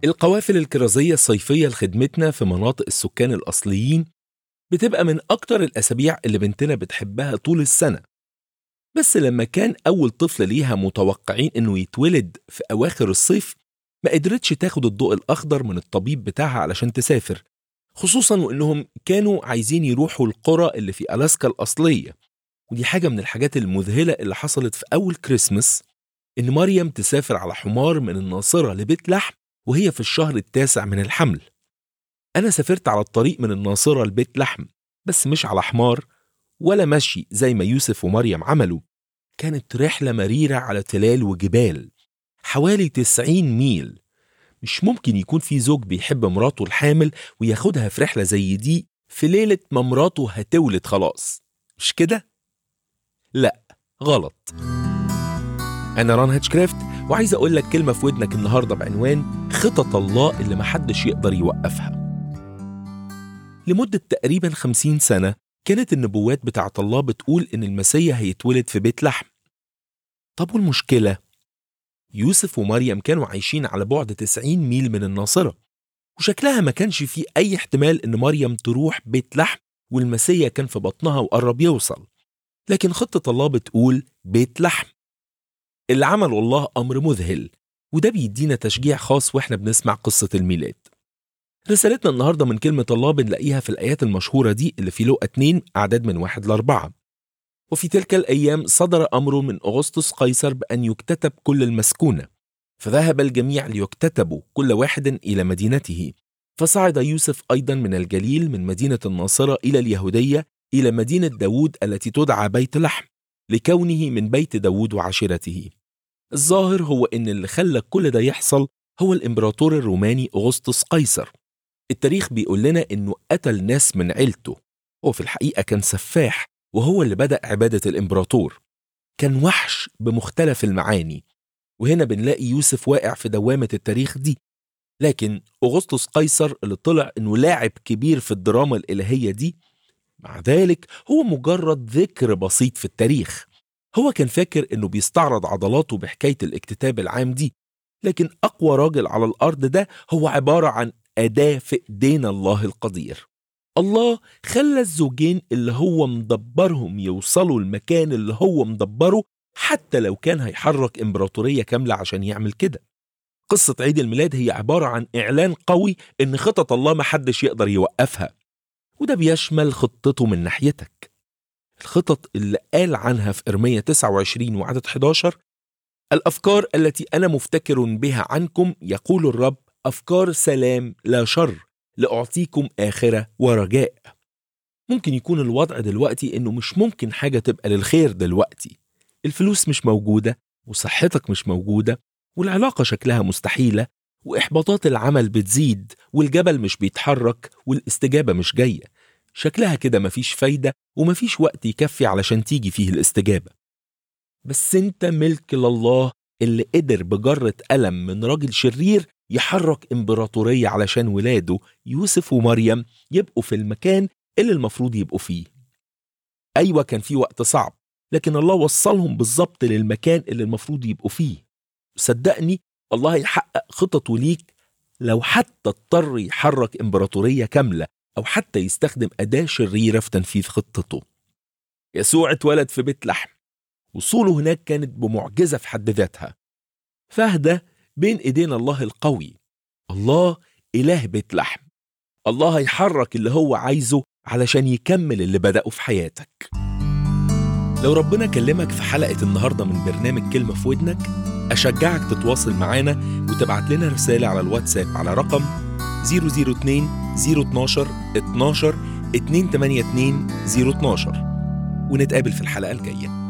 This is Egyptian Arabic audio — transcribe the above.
القوافل الكرازية الصيفية لخدمتنا في مناطق السكان الأصليين بتبقى من أكتر الأسابيع اللي بنتنا بتحبها طول السنة بس لما كان أول طفل ليها متوقعين إنه يتولد في أواخر الصيف ما قدرتش تاخد الضوء الأخضر من الطبيب بتاعها علشان تسافر خصوصا وإنهم كانوا عايزين يروحوا القرى اللي في ألاسكا الأصلية ودي حاجة من الحاجات المذهلة اللي حصلت في أول كريسمس إن مريم تسافر على حمار من الناصرة لبيت لحم وهي في الشهر التاسع من الحمل أنا سافرت على الطريق من الناصرة لبيت لحم بس مش على حمار ولا مشي زي ما يوسف ومريم عملوا كانت رحلة مريرة على تلال وجبال حوالي 90 ميل مش ممكن يكون في زوج بيحب مراته الحامل وياخدها في رحلة زي دي في ليلة ما مراته هتولد خلاص مش كده؟ لا غلط أنا ران هاتشكرافت وعايز أقول لك كلمة في ودنك النهاردة بعنوان خطط الله اللي محدش يقدر يوقفها لمدة تقريبا خمسين سنة كانت النبوات بتاعت الله بتقول إن المسيح هيتولد في بيت لحم طب والمشكلة؟ يوسف ومريم كانوا عايشين على بعد 90 ميل من الناصرة وشكلها ما كانش فيه أي احتمال إن مريم تروح بيت لحم والمسيح كان في بطنها وقرب يوصل لكن خطة الله بتقول بيت لحم اللي عمله الله أمر مذهل وده بيدينا تشجيع خاص وإحنا بنسمع قصة الميلاد رسالتنا النهاردة من كلمة الله بنلاقيها في الآيات المشهورة دي اللي في لوقا 2 أعداد من واحد لأربعة وفي تلك الأيام صدر أمر من أغسطس قيصر بأن يكتتب كل المسكونة فذهب الجميع ليكتتبوا كل واحد إلى مدينته فصعد يوسف أيضا من الجليل من مدينة الناصرة إلى اليهودية إلى مدينة داود التي تدعى بيت لحم لكونه من بيت داود وعشيرته الظاهر هو إن اللي خلى كل ده يحصل هو الإمبراطور الروماني أغسطس قيصر التاريخ بيقول لنا إنه قتل ناس من عيلته هو في الحقيقة كان سفاح وهو اللي بدأ عبادة الإمبراطور كان وحش بمختلف المعاني وهنا بنلاقي يوسف واقع في دوامة التاريخ دي لكن أغسطس قيصر اللي طلع إنه لاعب كبير في الدراما الإلهية دي مع ذلك هو مجرد ذكر بسيط في التاريخ هو كان فاكر إنه بيستعرض عضلاته بحكاية الاكتتاب العام دي لكن أقوى راجل على الأرض ده هو عبارة عن أداة في إيدينا الله القدير الله خلى الزوجين اللي هو مدبرهم يوصلوا المكان اللي هو مدبره حتى لو كان هيحرك إمبراطورية كاملة عشان يعمل كده قصة عيد الميلاد هي عبارة عن إعلان قوي إن خطط الله محدش يقدر يوقفها وده بيشمل خطته من ناحيتك الخطط اللي قال عنها في إرمية 29 وعدد 11 الأفكار التي أنا مفتكر بها عنكم يقول الرب أفكار سلام لا شر لأعطيكم آخرة ورجاء ممكن يكون الوضع دلوقتي إنه مش ممكن حاجة تبقى للخير دلوقتي الفلوس مش موجودة وصحتك مش موجودة والعلاقة شكلها مستحيلة وإحباطات العمل بتزيد والجبل مش بيتحرك والاستجابة مش جاية شكلها كده مفيش فايدة ومفيش وقت يكفي علشان تيجي فيه الاستجابة بس انت ملك لله اللي قدر بجرة قلم من راجل شرير يحرك امبراطورية علشان ولاده يوسف ومريم يبقوا في المكان اللي المفروض يبقوا فيه أيوة كان في وقت صعب لكن الله وصلهم بالظبط للمكان اللي المفروض يبقوا فيه صدقني الله هيحقق خططه ليك لو حتى اضطر يحرك امبراطورية كاملة أو حتى يستخدم أداة شريرة في تنفيذ خطته يسوع اتولد في بيت لحم وصوله هناك كانت بمعجزة في حد ذاتها فهدى بين ايدينا الله القوي الله اله بيت لحم الله هيحرك اللي هو عايزه علشان يكمل اللي بدأه في حياتك لو ربنا كلمك في حلقة النهاردة من برنامج كلمة في ودنك أشجعك تتواصل معانا وتبعت لنا رسالة على الواتساب على رقم 002 012 12 282 012 ونتقابل في الحلقة الجاية